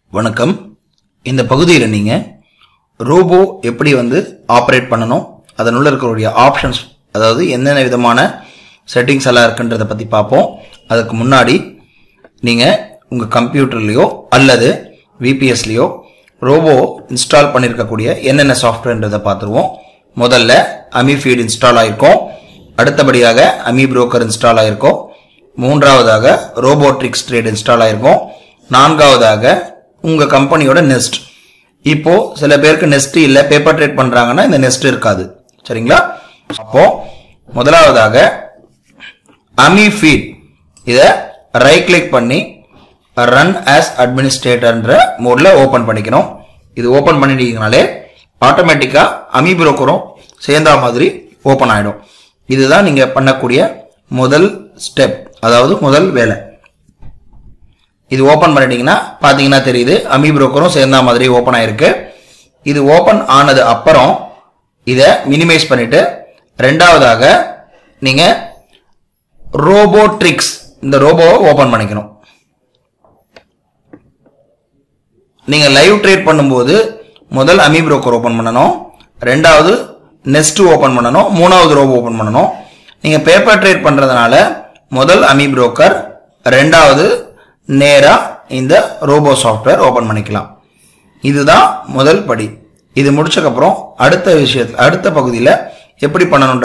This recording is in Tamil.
வணக்கம் இந்த பகுதியில் நீங்கள் ரோபோ எப்படி வந்து ஆப்ரேட் பண்ணணும் அதனுள்ள இருக்கக்கூடிய ஆப்ஷன்ஸ் அதாவது என்னென்ன விதமான செட்டிங்ஸ் எல்லாம் இருக்குன்றதை பற்றி பார்ப்போம் அதுக்கு முன்னாடி நீங்கள் உங்கள் கம்ப்யூட்டர்லேயோ அல்லது விபிஎஸ்லேயோ ரோபோ இன்ஸ்டால் பண்ணியிருக்கக்கூடிய என்னென்ன சாஃப்ட்வேர்ன்றதை பார்த்துருவோம் முதல்ல அமி ஃபீட் இன்ஸ்டால் ஆயிருக்கும் அடுத்தபடியாக அமி புரோக்கர் இன்ஸ்டால் ஆயிருக்கும் மூன்றாவதாக ரோபோட்ரிக்ஸ் ட்ரேட் இன்ஸ்டால் ஆயிருக்கும் நான்காவதாக உங்க கம்பெனியோட நெஸ்ட் இப்போ சில பேருக்கு நெஸ்ட் இல்ல பேப்பர் ட்ரேட் பண்றாங்கன்னா இந்த நெஸ்ட் இருக்காது சரிங்களா அப்போ முதலாவதாக அமி ஃபீட் இதை ரைட் கிளிக் பண்ணி ரன் ஆஸ் அட்மினிஸ்ட்ரேட்டர்ன்ற மோட்ல ஓபன் பண்ணிக்கணும் இது ஓபன் பண்ணிட்டீங்கனாலே ஆட்டோமேட்டிக்கா அமி புரோக்கரும் சேர்ந்தா மாதிரி ஓபன் ஆயிடும் இதுதான் நீங்க பண்ணக்கூடிய முதல் ஸ்டெப் அதாவது முதல் வேலை இது ஓபன் பண்ணிட்டீங்கன்னா பாத்தீங்கன்னா தெரியுது அமி புரோக்கரும் சேர்ந்தா மாதிரி ஓபன் ஆயிருக்கு இது ஓபன் ஆனது அப்புறம் இதை மினிமைஸ் பண்ணிட்டு ரெண்டாவதாக நீங்க ரோபோட்ரிக்ஸ் இந்த ரோபோவை ஓபன் பண்ணிக்கணும் நீங்க லைவ் ட்ரேட் பண்ணும்போது முதல் அமி புரோக்கர் ஓபன் பண்ணணும் ரெண்டாவது நெஸ்ட் ஓபன் பண்ணணும் மூணாவது ரோபோ ஓபன் பண்ணணும் நீங்க பேப்பர் ட்ரேட் பண்றதுனால முதல் அமி புரோக்கர் ரெண்டாவது நேரா இந்த ரோபோ சாஃப்ட்வேர் ஓபன் பண்ணிக்கலாம் இதுதான் முதல் படி இது முடிச்சக்கப்புறம் அடுத்த விஷயத்துல அடுத்த பகுதியில் எப்படி பண்ணணும்